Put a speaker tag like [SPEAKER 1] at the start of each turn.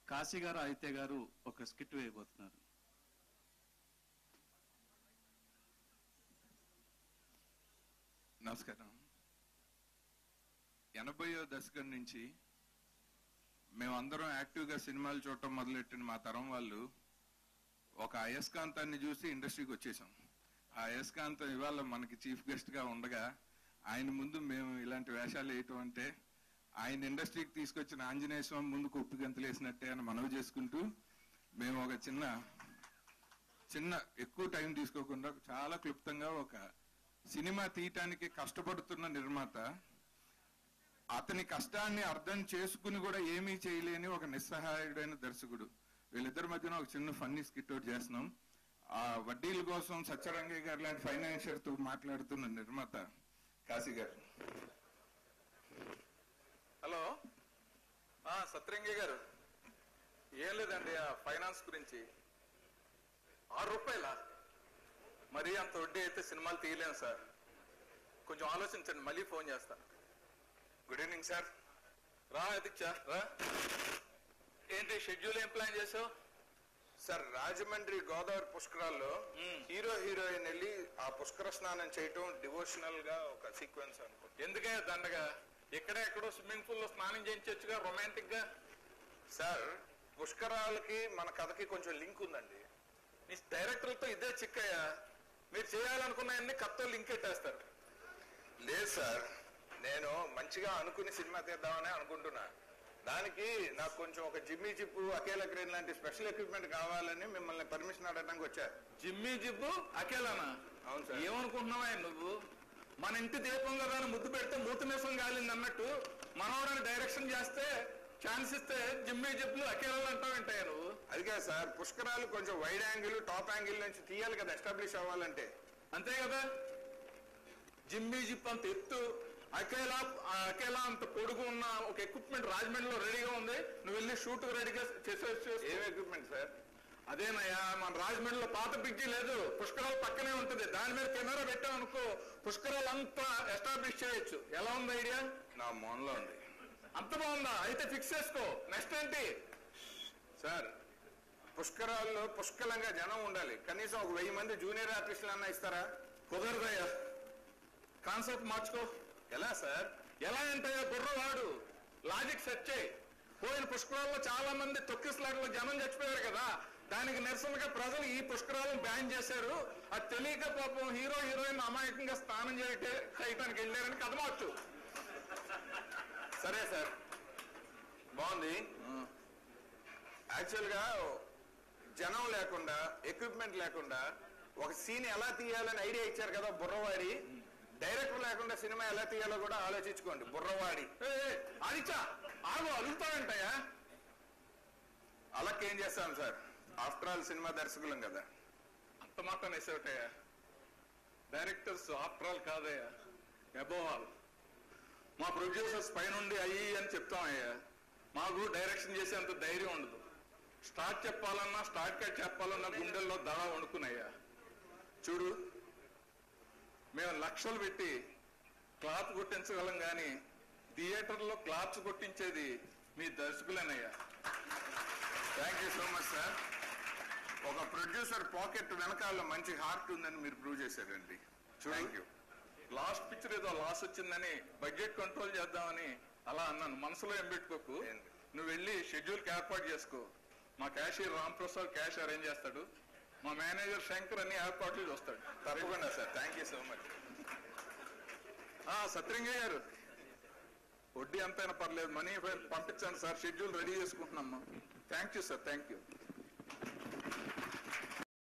[SPEAKER 1] కాశీ గారు ఆదిత్య గారు ఒక స్కిట్ వేయబోతున్నారు
[SPEAKER 2] నమస్కారం ఎనభైయో దశకం నుంచి మేమందరం యాక్టివ్గా సినిమాలు చూడటం మొదలెట్టిన మా తరం వాళ్ళు ఒక అయస్కాంతాన్ని చూసి ఇండస్ట్రీకి వచ్చేసాం ఆ అయస్కాంతం ఇవాళ మనకి చీఫ్ గెస్ట్ గా ఉండగా ఆయన ముందు మేము ఇలాంటి వేషాలు వేయటం అంటే ఆయన ఇండస్ట్రీకి తీసుకొచ్చిన ఆంజనేయ స్వామి ముందు కుప్పి గంతులు వేసినట్టే అని మనవి చేసుకుంటూ మేము ఒక చిన్న చిన్న ఎక్కువ టైం తీసుకోకుండా చాలా క్లుప్తంగా ఒక సినిమా తీయటానికి కష్టపడుతున్న నిర్మాత అతని కష్టాన్ని అర్థం చేసుకుని కూడా ఏమీ చేయలేని ఒక నిస్సహాయుడైన దర్శకుడు వీళ్ళిద్దరి మధ్యన ఒక చిన్న ఫన్నీ స్కిట్ అవుట్ చేస్తున్నాం ఆ వడ్డీల కోసం సత్యరంగయ్య గారు లాంటి ఫైనాన్షియర్ తో మాట్లాడుతున్న నిర్మాత కాశీ గారు
[SPEAKER 3] హలో ఆ, సత్యంగి గారు ఏం లేదండి ఆ ఫైనాన్స్ గురించి ఆరు రూపాయల మరీ అంత వడ్డీ అయితే సినిమాలు తీయలేము సార్ కొంచెం ఆలోచించండి మళ్ళీ ఫోన్ చేస్తా
[SPEAKER 2] గుడ్ ఈవినింగ్ సార్
[SPEAKER 3] రా అదిచ్చా రా ఏంటి షెడ్యూల్ ఏం ప్లాన్ చేసావు
[SPEAKER 2] సార్ రాజమండ్రి గోదావరి పుష్కరాల్లో
[SPEAKER 3] మ్మ్.
[SPEAKER 2] హీరో హీరోయిన్ వెళ్ళి ఆ పుష్కర స్నానం చేయటం డివోషనల్ గా ఒక సీక్వెన్స్ అనుకో
[SPEAKER 3] ఎందుకే దండగా ఇక్కడే ఎక్కడో స్విమ్మింగ్ పూల్ లో స్నానం చేయించొచ్చుగా రొమాంటిక్ గా
[SPEAKER 2] సార్ పుష్కరాలకి మన కథకి కొంచెం లింక్ ఉందండి
[SPEAKER 3] నీ డైరెక్టర్లతో ఇదే చిక్కయ్యా మీరు చేయాలనుకున్నాయన్ని కత్తో లింక్ పెట్టేస్తారు
[SPEAKER 2] లేదు సార్ నేను మంచిగా అనుకుని సినిమా తీద్దామని అనుకుంటున్నా దానికి నాకు కొంచెం ఒక జిమ్మీ చిప్పు అకేలా క్రేన్ లాంటి స్పెషల్ ఎక్విప్మెంట్ కావాలని మిమ్మల్ని పర్మిషన్ అడగడానికి వచ్చా
[SPEAKER 3] జిమ్మి జిబ్బు అకేలానా
[SPEAKER 2] అవును సార్.
[SPEAKER 3] ఏమనుకుంటున్నావా నువ్వు మన ఇంటి దీపం కదా అని ముద్దు పెడితే మూతి మీసం గాలింది అన్నట్టు మనవడని డైరెక్షన్ చేస్తే ఛాన్స్ ఇస్తే జిమ్మి జిబ్బులు అకేలాలు అంటావు ఏంటయ్యా నువ్వు
[SPEAKER 2] అది కాదు సార్ పుష్కరాలు కొంచెం వైడ్ యాంగిల్ టాప్ యాంగిల్ నుంచి తీయాలి కదా ఎస్టాబ్లిష్ అవ్వాలంటే
[SPEAKER 3] అంతే కదా జిమ్మి జిప్ అంత ఎత్తు అకేలా ఆ అకేలా అంత పొడుగు ఉన్న ఒక ఎక్విప్మెంట్ రాజమండ్రిలో రెడీగా ఉంది నువ్వు వెళ్ళి షూట్ రెడీగా చేసేసి
[SPEAKER 2] ఏం ఎక్విప్మెంట్ సార్
[SPEAKER 3] అదేనయ్యా మన రాజమండ్రిలో పాత బిగ్గి లేదు పుష్కరాలు పక్కనే ఉంటుంది దాని మీద కెమెరా పెట్టాం అనుకో పుష్కరాలు అంతా ఎస్టాబ్లిష్ చేయొచ్చు ఎలా ఉంది ఐడియా
[SPEAKER 2] నా మోన్లో ఉంది
[SPEAKER 3] అంత బాగుందా అయితే ఫిక్స్ చేసుకో నెక్స్ట్ ఏంటి
[SPEAKER 2] సార్ పుష్కరాల్లో పుష్కలంగా జనం ఉండాలి కనీసం ఒక వెయ్యి మంది జూనియర్ ఆర్టిస్టులు అన్నా ఇస్తారా
[SPEAKER 3] కుదరదయ్యా కాన్సెప్ట్ మార్చుకో
[SPEAKER 2] ఎలా సార్
[SPEAKER 3] ఎలా అంటే బుర్రవాడు లాజిక్ సెట్ చేయి పోయిన పుష్కరాల్లో చాలా మంది తొక్కిసలాటలో జనం చచ్చిపోయారు కదా దానికి నిరసనగా ప్రజలు ఈ పుష్కరాలను బ్యాన్ చేశారు అది తెలియక పాపం హీరో హీరోయిన్ అమాయకంగా స్నానం చేయటే చేయటానికి వెళ్ళారని కథ మార్చు
[SPEAKER 2] సరే సార్ బాగుంది యాక్చువల్ గా జనం లేకుండా ఎక్విప్మెంట్ లేకుండా ఒక సీన్ ఎలా తీయాలని ఐడియా ఇచ్చారు కదా బుర్రవాడి డైరెక్టర్ లేకుండా సినిమా ఎలా తీయాలో కూడా ఆలోచించుకోండి బుర్రవాడి
[SPEAKER 3] అదిచా ఆగు అడుగుతావంటయ్యా
[SPEAKER 2] అలాకేం చేస్తాం సార్ ఆఫ్టర్ ఆల్ సినిమా దర్శకులం కదా
[SPEAKER 3] అంత మాట నేసేవటయ్యా డైరెక్టర్స్ ఆఫ్టర్ ఆల్ కాదయ్యా అబోవ్ ఆల్ మా ప్రొడ్యూసర్స్ పైనుండి అయ్యి అని చెప్తామయ్యా మాకు డైరెక్షన్ చేసేంత ధైర్యం ఉండదు స్టార్ట్ చెప్పాలన్నా స్టార్ట్ కట్ చెప్పాలన్నా గుండెల్లో దడ వణుకునయ్యా చూడు మేము లక్షలు పెట్టి క్లాత్ కొట్టించగలం కానీ థియేటర్లో క్లాత్స్ కొట్టించేది మీ దర్శకులేనయ్యా
[SPEAKER 2] thank you so much sir ఒక ప్రొడ్యూసర్ పాకెట్ వెనకాల మంచి హార్ట్ ఉందని మీరు ప్రూవ్ చేశారండి థ్యాంక్ యూ
[SPEAKER 3] లాస్ట్ పిక్చర్ ఏదో లాస్ వచ్చిందని బడ్జెట్ కంట్రోల్ చేద్దామని అలా అన్నాను మనసులో ఏం పెట్టుకోకు
[SPEAKER 2] ఏంది?
[SPEAKER 3] నువ్వు వెళ్ళి షెడ్యూల్ కి ఏర్పాటు చేసుకో మా cashier Ram Prasad cash arrange చేస్తాడు మా మేనేజర్ శంకర్ అన్ని ఏర్పాట్లు చూస్తాడు
[SPEAKER 2] తప్పకుండా sir thank you so much
[SPEAKER 3] ఆ సత్యంగయ్య గారు వడ్డీ ఎంతైనా పర్లేదు మనీ పంపించండి సార్ షెడ్యూల్ రెడీ చేసుకుంటున్నాం thank you sir thank you